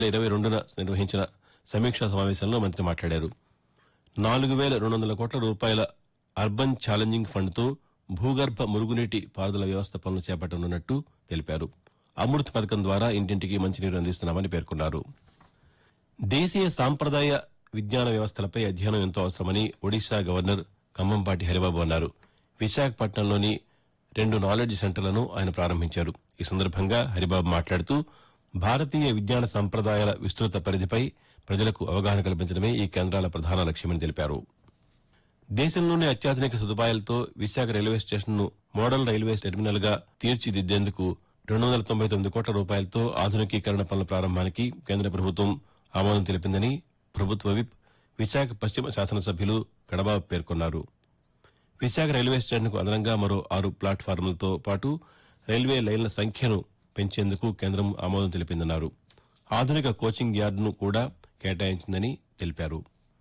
ఇరవై రెండున నిర్వహించిన సమీక్షా సమావేశంలో మంత్రి మాట్లాడారు నాలుగు వేల రెండు వందల కోట్ల రూపాయల అర్బన్ ఛాలెంజింగ్ ఫండ్తో భూగర్భ మురుగునీటి పారుదల వ్యవస్థ పనులు చేపట్టనున్నట్టు తెలిపారు అమృత్ పథకం ద్వారా ఇంటింటికి మంచినీరు అందిస్తున్నామని పేర్కొన్నారు దేశీయ సాంప్రదాయ విజ్ఞాన వ్యవస్థలపై అధ్యయనం ఎంతో అవసరమని ఒడిశా గవర్నర్ ఖమ్మంపాటి హరిబాబు అన్నారు విశాఖపట్నంలోని రెండు నాలెడ్జ్ సెంటర్లను ఆయన ప్రారంభించారు ఈ సందర్భంగా హరిబాబు మాట్లాడుతూ భారతీయ విజ్ఞాన సంప్రదాయాల విస్తృత పరిధిపై ప్రజలకు అవగాహన కల్పించడమే ఈ కేంద్రాల ప్రధాన లక్ష్యమని తెలిపారు దేశంలోనే అత్యాధునిక సదుపాయాలతో విశాఖ రైల్వే స్టేషన్ను మోడల్ రైల్వే టెర్మినల్ గా తీర్చిదిద్దేందుకు రెండు వందల తొంభై తొమ్మిది కోట్ల రూపాయలతో ఆధునికీకరణ పనుల ప్రారంభానికి కేంద్ర ప్రభుత్వం ఆమోదం తెలిపిందని ప్రభుత్వ విప్ విశాఖ పశ్చిమ శాసనసభ్యులు గడబాబు పేర్కొన్నారు విశాఖ రైల్వే స్టేషన్కు అదనంగా మరో ఆరు ప్లాట్ఫారంలతో పాటు రైల్వే లైన్ల సంఖ్యను పెంచేందుకు కేంద్రం ఆమోదం తెలిపిందన్నారు ఆధునిక కోచింగ్ యార్డును కూడా కేటాయించిందని తెలిపారు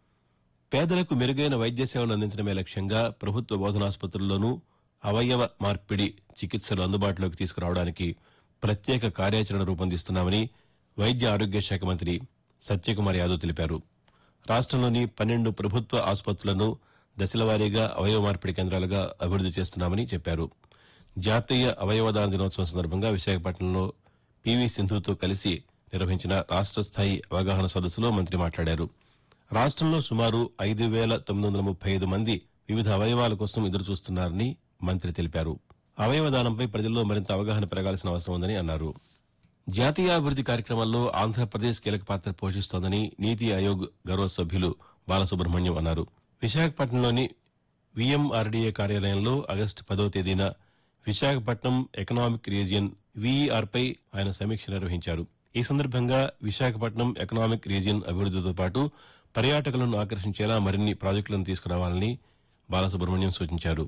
పేదలకు మెరుగైన వైద్య సేవలు అందించడమే లక్ష్యంగా ప్రభుత్వ బోధనాసుపత్రుల్లోనూ అవయవ మార్పిడి చికిత్సలు అందుబాటులోకి తీసుకురావడానికి ప్రత్యేక కార్యాచరణ రూపొందిస్తున్నామని వైద్య ఆరోగ్య శాఖ మంత్రి సత్యకుమార్ యాదవ్ తెలిపారు రాష్ట్రంలోని పన్నెండు ప్రభుత్వ ఆసుపత్రులను దశలవారీగా అవయవ మార్పిడి కేంద్రాలుగా అభివృద్ది చేస్తున్నామని చెప్పారు జాతీయ అవయవదాన దినోత్సవం సందర్భంగా విశాఖపట్నంలో పివి సింధుతో కలిసి నిర్వహించిన రాష్ట్ర స్థాయి అవగాహన సదస్సులో మంత్రి మాట్లాడారు రాష్ట్రంలో సుమారు ఐదు వేల తొమ్మిది వందల ముప్పై ఐదు మంది వివిధ అవయవాల కోసం ఎదురు చూస్తున్నారని మంత్రి తెలిపారు అవయవదానంపై ప్రజల్లో మరింత అవగాహన పెరగాల్సిన అవసరం ఉందని అన్నారు జాతీయాభివృద్ది కార్యక్రమాల్లో ఆంధ్రప్రదేశ్ కీలక పాత్ర పోషిస్తోందని నీతి ఆయోగ్ గౌరవ సభ్యులు బాలసుబ్రహ్మణ్యం అన్నారు విశాఖపట్నంలోని విఎంఆర్డీఏ కార్యాలయంలో ఆగస్టు పదవ తేదీన విశాఖపట్నం ఎకనామిక్ రీజియన్ వీఈఆర్పై ఆయన సమీక్ష నిర్వహించారు ఈ సందర్భంగా విశాఖపట్నం ఎకనామిక్ రీజియన్ అభివృద్దితో పాటు పర్యాటకులను ఆకర్షించేలా మరిన్ని ప్రాజెక్టులను తీసుకురావాలని బాలసుబ్రహ్మణ్యం సూచించారు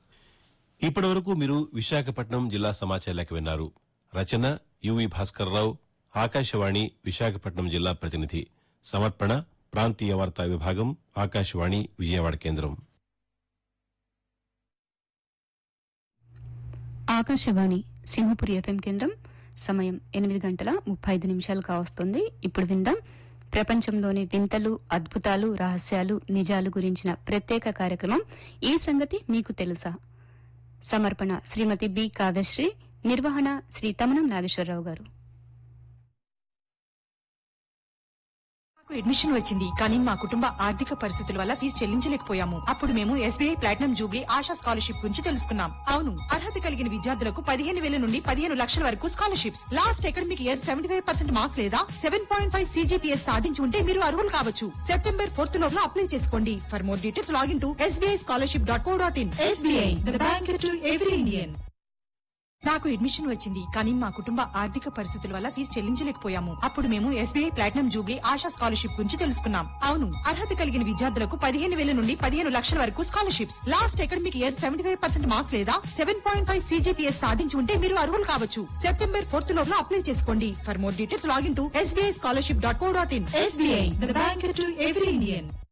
ఇప్పటి వరకు మీరు విశాఖపట్నం జిల్లా సమాచార లేఖ విన్నారు రచన యువి భాస్కర్ రావు ఆకాశవాణి విశాఖపట్నం జిల్లా ప్రతినిధి సమర్పణ ప్రాంతీయ వార్తా విభాగం ఆకాశవాణి విజయవాడ కేంద్రం ఆకాశవాణి సింహపురి ఎఫ్ఎం కేంద్రం సమయం ఎనిమిది గంటల ముప్పై ఐదు నిమిషాలు కావస్తుంది ఇప్పుడు విందాం ప్రపంచంలోని వింతలు అద్భుతాలు రహస్యాలు నిజాలు గురించిన ప్రత్యేక కార్యక్రమం ఈ సంగతి మీకు తెలుసా సమర్పణ శ్రీమతి బి కావ్యశ్రీ నిర్వహణ శ్రీ తమనం నాగేశ్వరరావు గారు నాకు అడ్మిషన్ వచ్చింది కానీ మా కుటుంబ ఆర్థిక పరిస్థితుల వల్ల ఫీజు చెల్లించలేకపోయాము అప్పుడు మేము SBI platinum jubilee Asha scholarship గురించి తెలుసుకున్నాం అవును అర్హత కలిగిన విద్యార్థులకు పదిహేను వేల నుండి పదిహేను లక్షల వరకు scholarships last academic year seventy five percent marks లేదా సెవెన్ పాయింట్ ఫైవ్ సీజీపీఎస్ సాధించి ఉంటే మీరు అర్హులు కావచ్చు సెప్టెంబర్ ఫోర్త్ లోపల అప్లై చేసుకోండి for more details login to SBI scholarship dot co dot in SBI bank to every Indian నాకు అడ్మిషన్ వచ్చింది కానీ మా కుటుంబ ఆర్థిక పరిస్థితుల వల్ల ఫీజు చెల్లించలేకపోయాము అప్పుడు మేము SBI platinum jubilee Asha scholarship గురించి తెలుసుకున్నాం అవును అర్హత కలిగిన విద్యార్థులకు పదిహేను వేల నుండి పదిహేను లక్షల వరకు scholarships last academic year seventy five percent marks లేదా సెవెన్ పాయింట్ ఫైవ్ సీజీపీఎస్ సాధించి ఉంటే మీరు అర్హులు కావచ్చు సెప్టెంబర్ ఫోర్త్ లోపల అప్లై చేసుకోండి for more details login to SBI scholarship dot co dot in SBI bank to every Indian